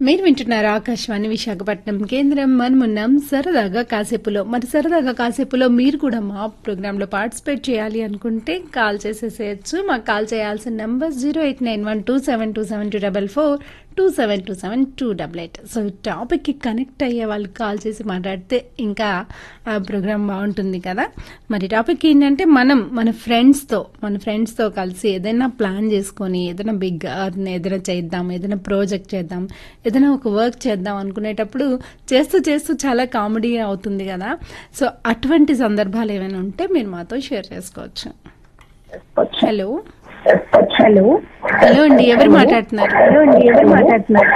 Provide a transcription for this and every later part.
మీరు వింటున్నారు ఆకాశవాణి విశాఖపట్నం కేంద్రం మనమున్నాం సరదాగా కాసేపులో మరి సరదాగా కాసేపులో మీరు కూడా మా ప్రోగ్రామ్ లో పార్టిసిపేట్ చేయాలి అనుకుంటే కాల్ చేసేసేయచ్చు మాకు కాల్ చేయాల్సిన number zero eight nine one two seven two seven two double four two seven two seven two double eight so topic కి కనెక్ట్ అయ్యే వాళ్ళు కాల్ చేసి మాట్లాడితే ఇంకా ఆ ప్రోగ్రామ్ బాగుంటుంది కదా మరి టాపిక్ ఏంటంటే మనం మన ఫ్రెండ్స్తో మన ఫ్రెండ్స్తో కలిసి ఏదైనా ప్లాన్ చేసుకొని ఏదైనా బిగ్ ఏదైనా చేద్దాం ఏదైనా ప్రాజెక్ట్ చేద్దాం ఏదైనా ఒక వర్క్ చేద్దాం అనుకునేటప్పుడు చేస్తూ చేస్తూ చాలా కామెడీ అవుతుంది కదా సో అటువంటి సందర్భాలు ఏమైనా ఉంటే మీరు మాతో షేర్ చేసుకోవచ్చు హలో హలో హలో అండి ఎవరు మాట్లాడుతున్నారు హలో అండి ఎవరు మాట్లాడుతున్నారు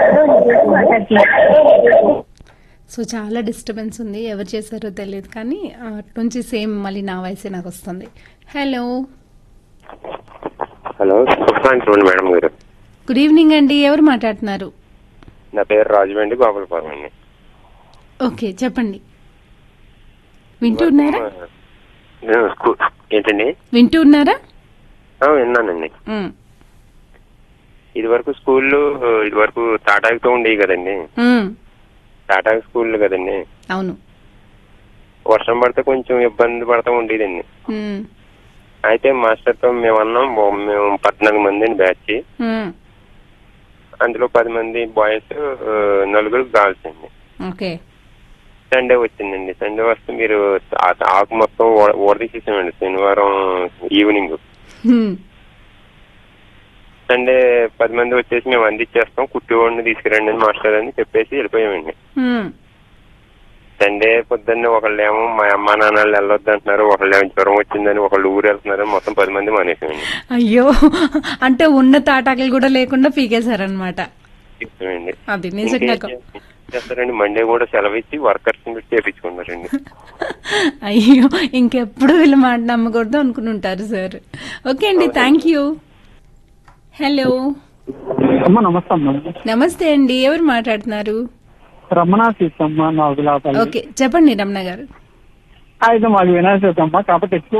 సో చాలా డిస్టర్బెన్స్ ఉంది ఎవరు చేశారో తెలియదు కానీ ఆ, అటు నుంచి సేమ్ మళ్ళీ నా వయసే నాకు వస్తుంది హలో హలో చూడండి మేడం గారు గుడ్ ఈవినింగ్ అండి ఎవరు మాట్లాడుతున్నారు నా పేరు రాజు అండి గోపాలపురం అండి ఓకే చెప్పండి వింటూ ఉన్నారా నేను స్కూల్ ఏంటండి వింటూ ఉన్నారా ఆ, విన్నానండి ఉమ్, ఇది వరకు స్కూల్లో ఇది వరకు తాటాకుతో ఉండేవి కదండి ఉమ్, తాటాకు స్కూల్ కదండి అవును వర్షం పడితే కొంచెం ఇబ్బంది పడతా ఉండేదండి ఉమ్, అయితే మాస్టర్తో మేము అన్నాం బో- మేము పద్నాలుగు మంది అండి బ్యాచ్ ఉమ్, అందులో పది మంది బాయ్స్ నలుగురు గర్ల్స్ అండి ఓకే సండే వచ్చిందండి సండే వస్తే మీరు ఆ ఆకు మొత్తం ఓడదీసేసామండి శనివారం ఈవినింగ్ ఉమ్, సండే పది మంది వచ్చేసి మేము అందించేస్తాం కుట్టివాడిని తీసుకురండి అని మాస్టర్ అని చెప్పేసి వెళ్ళిపోయామండి ఉమ్, సండే పొద్దున్నే ఒకళ్ళేమో మా అమ్మా నాన్నలు వెళ్ళొద్దు అంటున్నారు ఒకళ్ళేమో జ్వరం వచ్చిందని ఒకళ్ళు ఊరు వెళ్తున్నారు మొత్తం పది మంది మానేసామండి అయ్యో అంటే ఉన్న తాటాకులు కూడా లేకుండా పీకేశారనమాట చెప్పామండి అది నిజంగా ఇంకేం చే- చేస్తారండి మండే కూడా సెలవు ఇచ్చి వర్కర్స్ పెట్టి చేపించుకున్నారండి అయ్యో ఇంకెప్పుడు వీళ్ళు మాట నమ్మకూడదు అనుకుని ఉంటారు సార్ ఓకే అండి థ్యాంక్ యూ హలో అమ్మ నమస్తే అమ్మ నమస్తే అండి ఎవరు మాట్లాడుతున్నారు రమణ సీతమ్మ నాగులాపల్లి ఓకే చెప్పండి రమణ గారు అయితే మాది వినాయక చవితి అమ్మ కాకపోతే ఎక్కువ